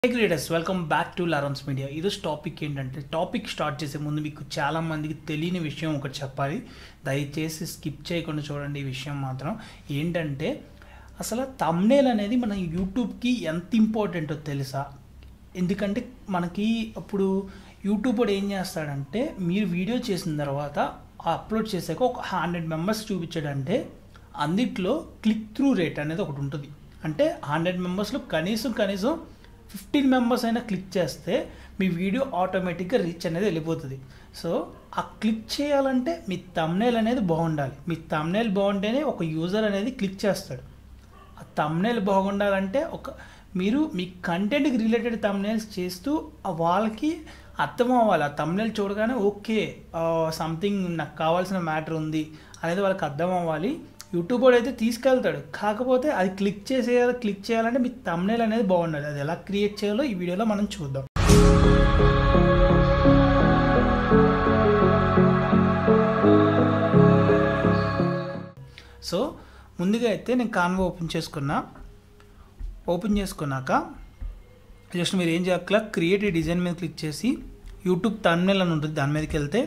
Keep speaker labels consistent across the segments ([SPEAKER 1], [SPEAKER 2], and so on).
[SPEAKER 1] hey creators welcome back to Lawrence media ఈరోజు topic ఏంటంటే topic start చేసే ముందు మీకు చాలా మందికి తెలియని విషయం ఒకటి చెప్పాలి దయచేసి స్కిప్ చేయకుండా చూడండి ఈ విషయం మాత్రం ఏంటంటే అసలు తమ్నేల్ అనేది మన యూట్యూబ్కి ఎంత ఇంపార్టెంటో తెలుసా ఎందుకంటే మనకి అప్పుడు యూట్యూబ్ వాడు ఏం చేస్తాడంటే మీరు వీడియో చేసిన తర్వాత అప్లోడ్ చేసాక ఒక హండ్రెడ్ మెంబర్స్ చూపించాడంటే అందుట్లో క్లిక్ త్రూ రేట్ అనేది ఒకటి ఉంటుంది అంటే హండ్రెడ్ మెంబర్స్లో కనీసం కనీసం ఫిఫ్టీన్ మెంబర్స్ అయినా క్లిక్ చేస్తే మీ వీడియో ఆటోమేటిక్గా రీచ్ అనేది వెళ్ళిపోతుంది సో ఆ క్లిక్ చేయాలంటే మీ తమ్నేల్ అనేది బాగుండాలి మీ తమ్నేల్ బాగుంటేనే ఒక యూజర్ అనేది క్లిక్ చేస్తాడు ఆ తమ్నేల్ బాగుండాలంటే ఒక మీరు మీ కంటెంట్కి రిలేటెడ్ తమ్నేల్స్ చేస్తూ ఆ వాళ్ళకి అర్థం అవ్వాలి ఆ తమ్నేల్ చూడగానే ఓకే సంథింగ్ నాకు కావాల్సిన మ్యాటర్ ఉంది అనేది వాళ్ళకి అర్థం అవ్వాలి యూట్యూబ్ వాడు అయితే తీసుకెళ్తాడు కాకపోతే అది క్లిక్ చేసేయాలి క్లిక్ చేయాలంటే మీ తమ్నేల్ అనేది బాగుండాలి అది ఎలా క్రియేట్ చేయాలో ఈ వీడియోలో మనం చూద్దాం సో ముందుగా అయితే నేను కాన్వా ఓపెన్ చేసుకున్నా ఓపెన్ చేసుకున్నాక జస్ట్ మీరు ఏం చేయక్కల క్రియేట్ డిజైన్ మీద క్లిక్ చేసి యూట్యూబ్ తమ్నేల్ అని ఉంటుంది దాని మీదకి వెళ్తే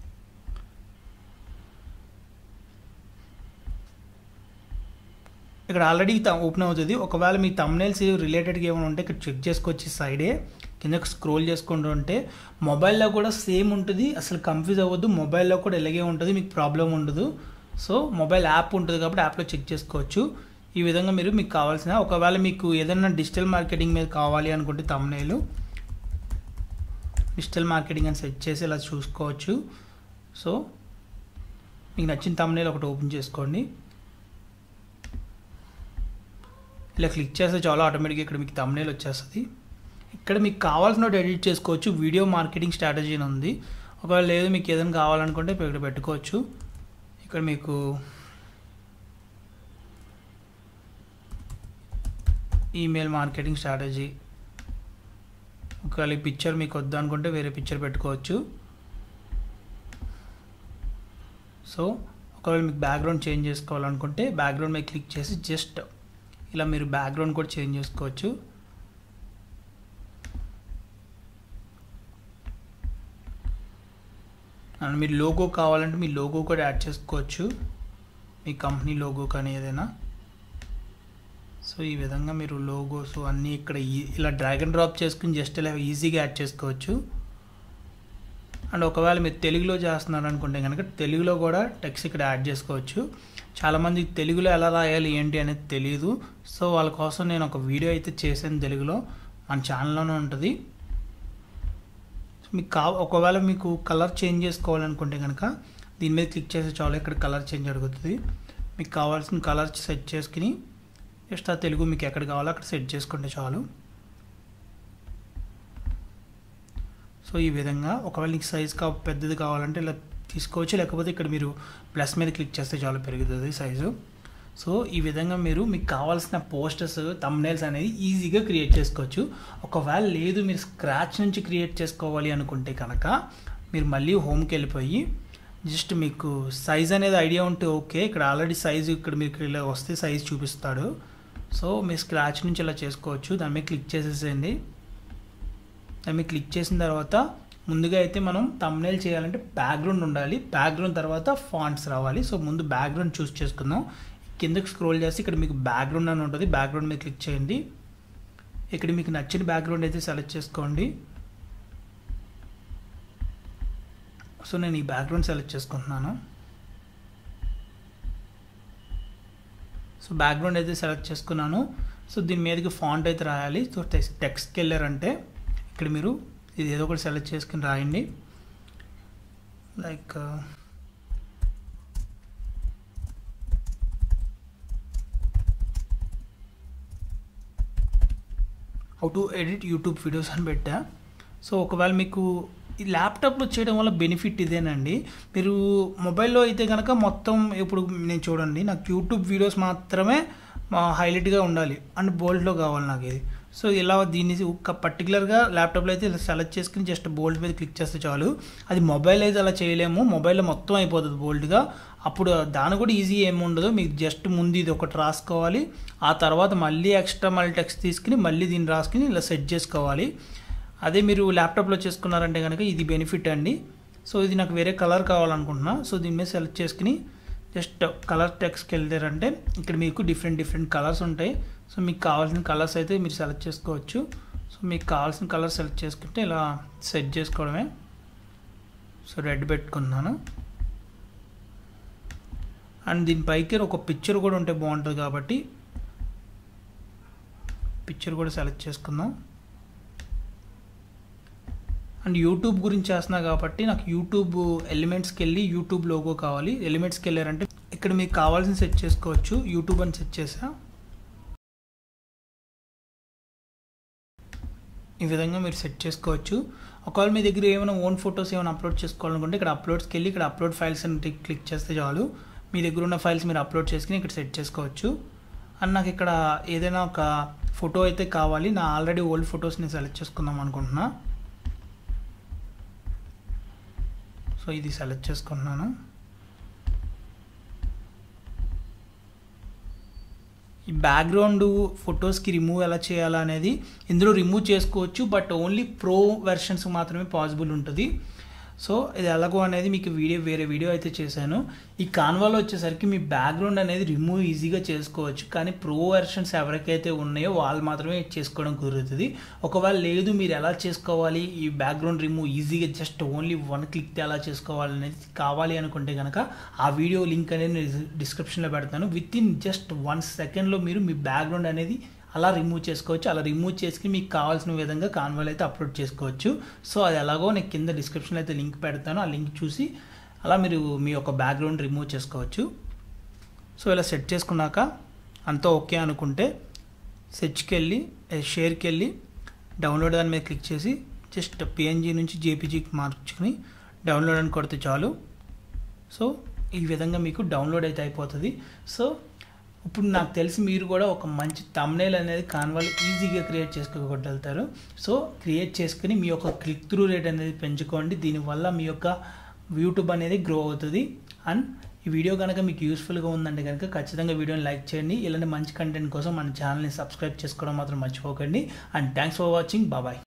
[SPEAKER 1] ఇక్కడ ఆల్రెడీ ఓపెన్ అవుతుంది ఒకవేళ మీ తమ్నేల్స్ రిలేటెడ్గా ఏమైనా ఉంటే ఇక్కడ చెక్ చేసుకోవచ్చు సైడే కిందకి స్క్రోల్ చేసుకుంటూ ఉంటే మొబైల్లో కూడా సేమ్ ఉంటుంది అసలు కన్ఫ్యూజ్ అవ్వద్దు మొబైల్లో కూడా ఇలాగే ఉంటుంది మీకు ప్రాబ్లం ఉండదు సో మొబైల్ యాప్ ఉంటుంది కాబట్టి యాప్లో చెక్ చేసుకోవచ్చు ఈ విధంగా మీరు మీకు కావాల్సిన ఒకవేళ మీకు ఏదైనా డిజిటల్ మార్కెటింగ్ మీద కావాలి అనుకుంటే తమ్నేలు డిజిటల్ మార్కెటింగ్ అని సెట్ చేసి ఇలా చూసుకోవచ్చు సో మీకు నచ్చిన తమ్నేల్ ఒకటి ఓపెన్ చేసుకోండి ఇలా క్లిక్ చేస్తే చాలా ఆటోమేటిక్గా ఇక్కడ మీకు తమ్నేల్ వచ్చేస్తుంది ఇక్కడ మీకు కావాల్సిన ఎడిట్ చేసుకోవచ్చు వీడియో మార్కెటింగ్ స్ట్రాటజీ అని ఉంది ఒకవేళ లేదు మీకు ఏదైనా కావాలనుకుంటే ఇక్కడ పెట్టుకోవచ్చు ఇక్కడ మీకు ఈమెయిల్ మార్కెటింగ్ స్ట్రాటజీ ఒకవేళ ఈ పిక్చర్ మీకు వద్దు అనుకుంటే వేరే పిక్చర్ పెట్టుకోవచ్చు సో ఒకవేళ మీకు బ్యాక్గ్రౌండ్ చేంజ్ చేసుకోవాలనుకుంటే బ్యాక్గ్రౌండ్ మీద క్లిక్ చేసి జస్ట్ ఇలా మీరు బ్యాక్గ్రౌండ్ కూడా చేంజ్ చేసుకోవచ్చు అండ్ మీరు లోగో కావాలంటే మీ లోగో కూడా యాడ్ చేసుకోవచ్చు మీ కంపెనీ లోగో కానీ ఏదైనా సో ఈ విధంగా మీరు లోగోస్ అన్నీ ఇక్కడ ఇలా డ్రాగ్ అండ్ డ్రాప్ చేసుకుని జస్ట్ ఇలా ఈజీగా యాడ్ చేసుకోవచ్చు అండ్ ఒకవేళ మీరు తెలుగులో చేస్తున్నారు అనుకుంటే కనుక తెలుగులో కూడా టెక్స్ట్ ఇక్కడ యాడ్ చేసుకోవచ్చు చాలామంది తెలుగులో ఎలా రాయాలి ఏంటి అనేది తెలియదు సో వాళ్ళ కోసం నేను ఒక వీడియో అయితే చేశాను తెలుగులో మన ఛానల్లోనే ఉంటుంది మీకు కా ఒకవేళ మీకు కలర్ చేంజ్ చేసుకోవాలనుకుంటే కనుక దీని మీద క్లిక్ చేస్తే చాలు ఇక్కడ కలర్ చేంజ్ అడుగుతుంది మీకు కావాల్సిన కలర్ సెట్ చేసుకుని జస్ట్ ఆ తెలుగు మీకు ఎక్కడ కావాలో అక్కడ సెట్ చేసుకుంటే చాలు సో ఈ విధంగా ఒకవేళ నీకు సైజ్ కా పెద్దది కావాలంటే ఇలా తీసుకోవచ్చు లేకపోతే ఇక్కడ మీరు ప్లస్ మీద క్లిక్ చేస్తే చాలా పెరుగుతుంది సైజు సో ఈ విధంగా మీరు మీకు కావాల్సిన పోస్టర్స్ తమ్నేల్స్ అనేది ఈజీగా క్రియేట్ చేసుకోవచ్చు ఒకవేళ లేదు మీరు స్క్రాచ్ నుంచి క్రియేట్ చేసుకోవాలి అనుకుంటే కనుక మీరు మళ్ళీ హోమ్కి వెళ్ళిపోయి జస్ట్ మీకు సైజ్ అనేది ఐడియా ఉంటే ఓకే ఇక్కడ ఆల్రెడీ సైజు ఇక్కడ మీకు ఇలా వస్తే సైజ్ చూపిస్తాడు సో మీరు స్క్రాచ్ నుంచి ఇలా చేసుకోవచ్చు దాని మీద క్లిక్ చేసేసేయండి దాని మీద క్లిక్ చేసిన తర్వాత ముందుగా అయితే మనం తమ్నేల్ చేయాలంటే బ్యాక్గ్రౌండ్ ఉండాలి బ్యాక్గ్రౌండ్ తర్వాత ఫాంట్స్ రావాలి సో ముందు బ్యాక్గ్రౌండ్ చూస్ చేసుకుందాం కిందకి స్క్రోల్ చేసి ఇక్కడ మీకు బ్యాక్గ్రౌండ్ అని ఉంటుంది బ్యాక్గ్రౌండ్ మీద క్లిక్ చేయండి ఇక్కడ మీకు నచ్చిన బ్యాక్గ్రౌండ్ అయితే సెలెక్ట్ చేసుకోండి సో నేను ఈ బ్యాక్గ్రౌండ్ సెలెక్ట్ చేసుకుంటున్నాను సో బ్యాక్గ్రౌండ్ అయితే సెలెక్ట్ చేసుకున్నాను సో దీని మీదకి ఫాంట్ అయితే రాయాలి సో టెక్స్ట్కి వెళ్ళారంటే ఇక్కడ మీరు ఇది ఏదో ఒకటి సెలెక్ట్ చేసుకుని రాయండి like how to edit YouTube videos అని పెట్టా సో ఒకవేళ మీకు ఈ ల్యాప్టాప్లో చేయడం వల్ల బెనిఫిట్ ఇదేనండి మీరు మొబైల్లో అయితే కనుక మొత్తం ఇప్పుడు నేను చూడండి నాకు యూట్యూబ్ వీడియోస్ మాత్రమే హైలైట్గా ఉండాలి అండ్ బోల్డ్లో కావాలి నాకు ఇది సో ఇలా దీన్ని ఒక పర్టికులర్గా ల్యాప్టాప్లో అయితే ఇలా సెలెక్ట్ చేసుకుని జస్ట్ బోల్డ్ మీద క్లిక్ చేస్తే చాలు అది మొబైల్ అయితే అలా చేయలేము మొబైల్లో మొత్తం అయిపోతుంది బోల్డ్గా అప్పుడు దాని కూడా ఈజీ ఏమి ఉండదు మీకు జస్ట్ ముందు ఇది ఒకటి రాసుకోవాలి ఆ తర్వాత మళ్ళీ ఎక్స్ట్రా మళ్ళీ టెక్స్ట్ తీసుకుని మళ్ళీ దీన్ని రాసుకుని ఇలా సెట్ చేసుకోవాలి అదే మీరు ల్యాప్టాప్లో చేసుకున్నారంటే కనుక ఇది బెనిఫిట్ అండి సో ఇది నాకు వేరే కలర్ కావాలనుకుంటున్నా సో దీని మీద సెలెక్ట్ చేసుకుని జస్ట్ కలర్ టెక్స్ట్కి వెళ్తారంటే ఇక్కడ మీకు డిఫరెంట్ డిఫరెంట్ కలర్స్ ఉంటాయి సో మీకు కావాల్సిన కలర్స్ అయితే మీరు సెలెక్ట్ చేసుకోవచ్చు సో మీకు కావాల్సిన కలర్ సెలెక్ట్ చేసుకుంటే ఇలా సెట్ చేసుకోవడమే సో రెడ్ పెట్టుకున్నాను అండ్ దీనిపైకి ఒక పిక్చర్ కూడా ఉంటే బాగుంటుంది కాబట్టి పిక్చర్ కూడా సెలెక్ట్ చేసుకుందాం అండ్ యూట్యూబ్ గురించి చేస్తున్నా కాబట్టి నాకు యూట్యూబ్ ఎలిమెంట్స్కి వెళ్ళి యూట్యూబ్ లోగో కావాలి ఎలిమెంట్స్కి వెళ్ళారంటే ఇక్కడ మీకు కావాల్సిన సెట్ చేసుకోవచ్చు యూట్యూబ్ అని సెట్ చేసా ఈ విధంగా మీరు సెట్ చేసుకోవచ్చు ఒకవేళ మీ దగ్గర ఏమైనా ఓన్ ఫొటోస్ ఏమైనా అప్లోడ్ చేసుకోవాలనుకుంటే ఇక్కడ అప్లోడ్స్కి వెళ్ళి ఇక్కడ అప్లోడ్ ఫైల్స్ అని క్లిక్ చేస్తే చాలు మీ దగ్గర ఉన్న ఫైల్స్ మీరు అప్లోడ్ చేసుకుని ఇక్కడ సెట్ చేసుకోవచ్చు అండ్ నాకు ఇక్కడ ఏదైనా ఒక ఫోటో అయితే కావాలి నా ఆల్రెడీ ఓల్డ్ ఫొటోస్ని సెలెక్ట్ చేసుకుందాం అనుకుంటున్నా సో ఇది సెలెక్ట్ చేసుకున్నాను ఈ బ్యాక్గ్రౌండ్ ఫొటోస్కి రిమూవ్ ఎలా చేయాలా అనేది ఇందులో రిమూవ్ చేసుకోవచ్చు బట్ ఓన్లీ ప్రో వెర్షన్స్ మాత్రమే పాసిబుల్ ఉంటుంది సో ఇది ఎలాగో అనేది మీకు వీడియో వేరే వీడియో అయితే చేశాను ఈ కాన్వాలో వచ్చేసరికి మీ బ్యాక్గ్రౌండ్ అనేది రిమూవ్ ఈజీగా చేసుకోవచ్చు కానీ ప్రో వెర్షన్స్ ఎవరికైతే ఉన్నాయో వాళ్ళు మాత్రమే చేసుకోవడం కుదురుతుంది ఒకవేళ లేదు మీరు ఎలా చేసుకోవాలి ఈ బ్యాక్గ్రౌండ్ రిమూవ్ ఈజీగా జస్ట్ ఓన్లీ వన్ క్లిక్ ఎలా చేసుకోవాలి అనేది కావాలి అనుకుంటే కనుక ఆ వీడియో లింక్ అనేది నేను డిస్క్రిప్షన్లో పెడతాను విత్ ఇన్ జస్ట్ వన్ సెకండ్లో మీరు మీ బ్యాక్గ్రౌండ్ అనేది అలా రిమూవ్ చేసుకోవచ్చు అలా రిమూవ్ చేసుకుని మీకు కావాల్సిన విధంగా కాన్వాల్ అయితే అప్లోడ్ చేసుకోవచ్చు సో అది ఎలాగో నేను కింద డిస్క్రిప్షన్లో అయితే లింక్ పెడతాను ఆ లింక్ చూసి అలా మీరు మీ యొక్క బ్యాక్గ్రౌండ్ రిమూవ్ చేసుకోవచ్చు సో ఇలా సెట్ చేసుకున్నాక అంతా ఓకే అనుకుంటే సెర్చ్కి వెళ్ళి షేర్కి వెళ్ళి డౌన్లోడ్ దాని మీద క్లిక్ చేసి జస్ట్ పిఎన్జీ నుంచి జేపీజీకి మార్చుకుని డౌన్లోడ్ అని కొడితే చాలు సో ఈ విధంగా మీకు డౌన్లోడ్ అయితే అయిపోతుంది సో ఇప్పుడు నాకు తెలిసి మీరు కూడా ఒక మంచి తమ్నేల్ అనేది కాన్వాల్ ఈజీగా క్రియేట్ చేసుకోగలుగుతారు సో క్రియేట్ చేసుకుని మీ యొక్క క్లిక్ త్రూ రేట్ అనేది పెంచుకోండి దీనివల్ల మీ యొక్క యూట్యూబ్ అనేది గ్రో అవుతుంది అండ్ ఈ వీడియో కనుక మీకు యూస్ఫుల్గా ఉందంటే కనుక ఖచ్చితంగా వీడియోని లైక్ చేయండి ఇలాంటి మంచి కంటెంట్ కోసం మన ఛానల్ని సబ్స్క్రైబ్ చేసుకోవడం మాత్రం మర్చిపోకండి అండ్ థ్యాంక్స్ ఫర్ వాచింగ్ బాబాయ్